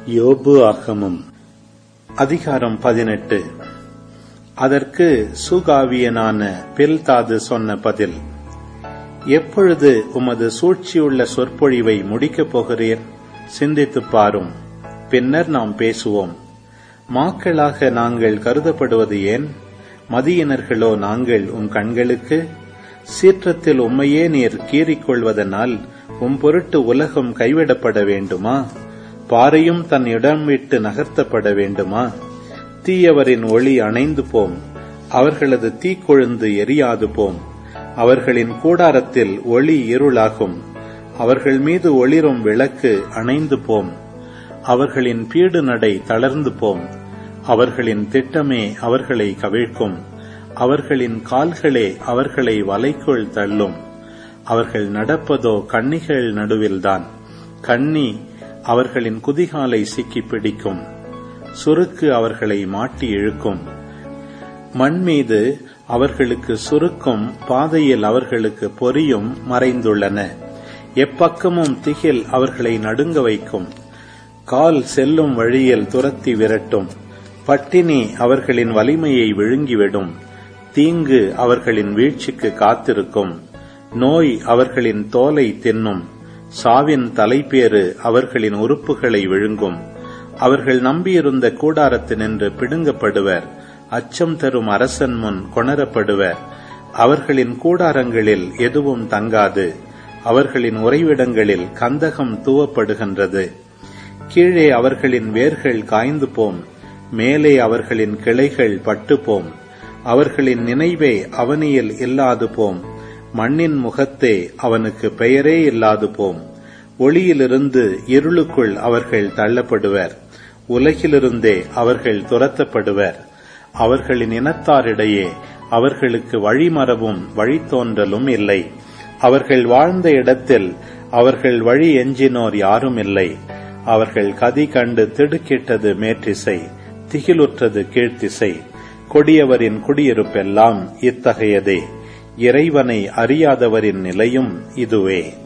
யோபு ஆகமம் அதிகாரம் பதினெட்டு அதற்கு சுகாவியனான பில்தாது சொன்ன பதில் எப்பொழுது உமது சூழ்ச்சியுள்ள சொற்பொழிவை முடிக்கப் போகிறீர் சிந்தித்துப் பாரும் பின்னர் நாம் பேசுவோம் மாக்களாக நாங்கள் கருதப்படுவது ஏன் மதியினர்களோ நாங்கள் உம் கண்களுக்கு சீற்றத்தில் உம்மையே நீர் கீறிக்கொள்வதனால் உம் பொருட்டு உலகம் கைவிடப்பட வேண்டுமா பாறையும் தன் இடம் விட்டு நகர்த்தப்பட வேண்டுமா தீயவரின் ஒளி அணைந்து போம் அவர்களது தீக்கொழுந்து எரியாது போம் அவர்களின் கூடாரத்தில் ஒளி இருளாகும் அவர்கள் மீது ஒளிரும் விளக்கு அணைந்து போம் அவர்களின் பீடு நடை தளர்ந்து போம் அவர்களின் திட்டமே அவர்களை கவிழ்க்கும் அவர்களின் கால்களே அவர்களை வலைக்குள் தள்ளும் அவர்கள் நடப்பதோ கண்ணிகள் நடுவில்தான் கண்ணி அவர்களின் குதிகாலை சிக்கி பிடிக்கும் சுருக்கு அவர்களை மாட்டி இழுக்கும் மண் மீது அவர்களுக்கு சுருக்கும் பாதையில் அவர்களுக்கு பொறியும் மறைந்துள்ளன எப்பக்கமும் திகில் அவர்களை நடுங்க வைக்கும் கால் செல்லும் வழியில் துரத்தி விரட்டும் பட்டினி அவர்களின் வலிமையை விழுங்கிவிடும் தீங்கு அவர்களின் வீழ்ச்சிக்கு காத்திருக்கும் நோய் அவர்களின் தோலை தின்னும் சாவின் தலைப்பேறு அவர்களின் உறுப்புகளை விழுங்கும் அவர்கள் நம்பியிருந்த கூடாரத்தினின்று பிடுங்கப்படுவர் அச்சம் தரும் அரசன் முன் கொணரப்படுவர் அவர்களின் கூடாரங்களில் எதுவும் தங்காது அவர்களின் உறைவிடங்களில் கந்தகம் தூவப்படுகின்றது கீழே அவர்களின் வேர்கள் காய்ந்து போம் மேலே அவர்களின் கிளைகள் பட்டு போம் அவர்களின் நினைவே அவனியில் இல்லாது போம் மண்ணின் முகத்தே அவனுக்கு பெயரே இல்லாது போம் ஒளியிலிருந்து இருளுக்குள் அவர்கள் தள்ளப்படுவர் உலகிலிருந்தே அவர்கள் துரத்தப்படுவர் அவர்களின் இனத்தாரிடையே அவர்களுக்கு வழிமரபும் வழித்தோன்றலும் இல்லை அவர்கள் வாழ்ந்த இடத்தில் அவர்கள் வழி எஞ்சினோர் யாரும் இல்லை அவர்கள் கதி கண்டு திடுக்கிட்டது மேற்றிசை திகிலுற்றது கீழ்த்திசை கொடியவரின் குடியிருப்பெல்லாம் இத்தகையதே இறைவனை அறியாதவரின் நிலையும் இதுவே